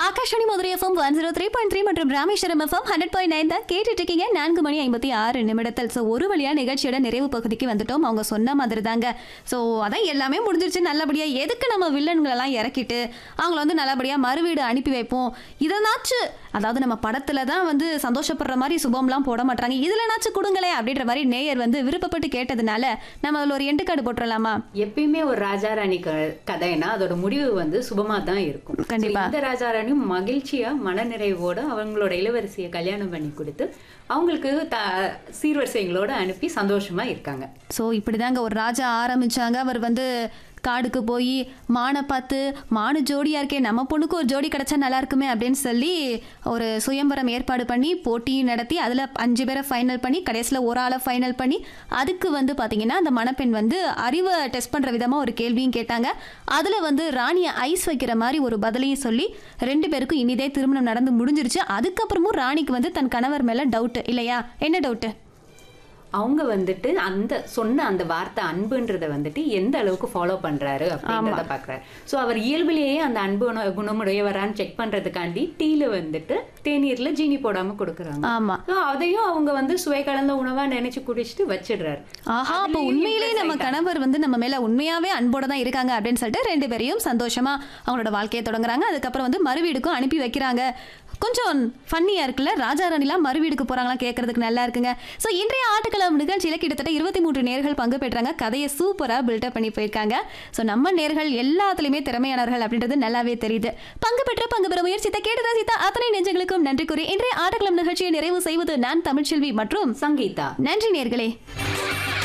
Akashvani Madurai FM one zero three point three மற்றும் Rameswaram FM hundred point nine தான் கேட்டுட்டு இருக்கீங்க நான்கு மணி ஐம்பத்தி ஆறு நிமிடத்தில் ஸோ ஒரு வழியா நிகழ்ச்சியோட நிறைவு பகுதிக்கு வந்துட்டோம் அவங்க சொன்ன மாதிரி தாங்க ஸோ அதான் எல்லாமே முடிஞ்சிருச்சு நல்லபடியா எதுக்கு நம்ம வில்லன்களெல்லாம் இறக்கிட்டு அவங்கள வந்து நல்லபடியா மறுவீடு அனுப்பி வைப்போம் இதனாச்சு அதாவது நம்ம படத்துல தான் வந்து சந்தோஷப்படுற மாதிரி சுபம்லாம் போட மாட்டாங்க இதுலனாச்சும் கொடுங்களே அப்படின்ற மாதிரி நேயர் வந்து விருப்பப்பட்டு கேட்டதுனால நம்ம அதில் ஒரு எண்டு கார்டு போட்டுடலாமா எப்பயுமே ஒரு ராஜா ராணி க- கதைனா அதோட முடிவு வந்து சுபமா தான் இருக்கும் கண்டிப்பா. So, இந்த ராஜா ராணியும் மகிழ்ச்சியா மனநிறைவோட அவங்களோட இளவரசியை கல்யாணம் பண்ணி கொடுத்து அவங்களுக்கு த சீர்வரிசைகளோட அனுப்பி சந்தோஷமா இருக்காங்க ஸோ இப்படிதாங்க ஒரு ராஜா ஆரம்பிச்சாங்க அவர் வந்து காடுக்கு போய் மானை பார்த்து மானு ஜோடியா இருக்கே நம்ம பொண்ணுக்கு ஒரு ஜோடி கிடைச்சா நல்லா இருக்குமே அப்படின்னு சொல்லி ஒரு சுயம்பரம் ஏற்பாடு பண்ணி போட்டியும் நடத்தி அதில் அஞ்சு பேரை ஃபைனல் பண்ணி கடைசியில் ஒரு ஆளை ஃபைனல் பண்ணி அதுக்கு வந்து பார்த்தீங்கன்னா அந்த மணப்பெண் வந்து அறிவை டெஸ்ட் பண்ணுற விதமாக ஒரு கேள்வியும் கேட்டாங்க அதில் வந்து ராணியை ஐஸ் வைக்கிற மாதிரி ஒரு பதிலையும் சொல்லி ரெண்டு பேருக்கும் இனிதே திருமணம் நடந்து முடிஞ்சிருச்சு அதுக்கப்புறமும் ராணிக்கு வந்து தன் கணவர் மேலே டவுட்டு இல்லையா என்ன டவுட்டு அவங்க வந்துட்டு அந்த சொன்ன அந்த வார்த்தை அன்புன்றத வந்துட்டு எந்த அளவுக்கு ஃபாலோ பண்றாரு அப்படின்றத பாக்குறாரு சோ அவர் இயல்பிலேயே அந்த அன்பு குண- குணமுடையவரான்னு செக் பண்றதுக்காண்டி டீல வந்துட்டு தேநீர்ல ஜீனி போடாம கொடுக்குறாங்க ஆமா So, அதையும் அவங்க வந்து சுவை கலந்த உணவா நினைச்சு குடிச்சிட்டு வச்சிடுறாரு ஆஹா அப்போ அதுலயும் உண்மையிலேயே impress நம்ம ஆயிட்டாங்க. கணவர் வந்து நம்ம மேல உண்மையாவே அன்போட தான் இருக்காங்க அப்படின்னு சொல்லிட்டு ரெண்டு பேரையும் சந்தோஷமா அவங்களோட வாழ்க்கையை தொடங்குறாங்க அதுக்கப்புறம் வந்து மறுவீடுக்கும் அனுப்பி வைக்கிறாங்க கொஞ்சம் ஃபன்னியா இருக்குல்ல ராஜா ராணிலாம் மறுவீடுக்கு போறாங்களா கேட்கறதுக்கு நல்லா இருக்குங்க ஸோ இன்றைய ஆட்டுக்களம் நிகழ்ச்சியில கிட்டத்தட்ட இருபத்தி மூன்று நேர்கள் பங்கு பெற்றாங்க கதையை சூப்பரா பில்டப் பண்ணி போயிருக்காங்க ஸோ நம்ம நேர்கள் எல்லாத்துலயுமே திறமையானவர்கள் அப்படின்றது நல்லாவே தெரியுது பங்கு பெற்ற பங்கு பெற முயற்சித்த கேட்டு ரசித்த அத்தனை நெஞ்சங்களுக்கும் நன்றி கூறி இன்றைய ஆட்டுக்களம் நிகழ்ச்சியை நிறைவு செய்வது நான் தமிழ்ச்செல்வி மற்றும் சங்கீதா நன்றி நேர்களே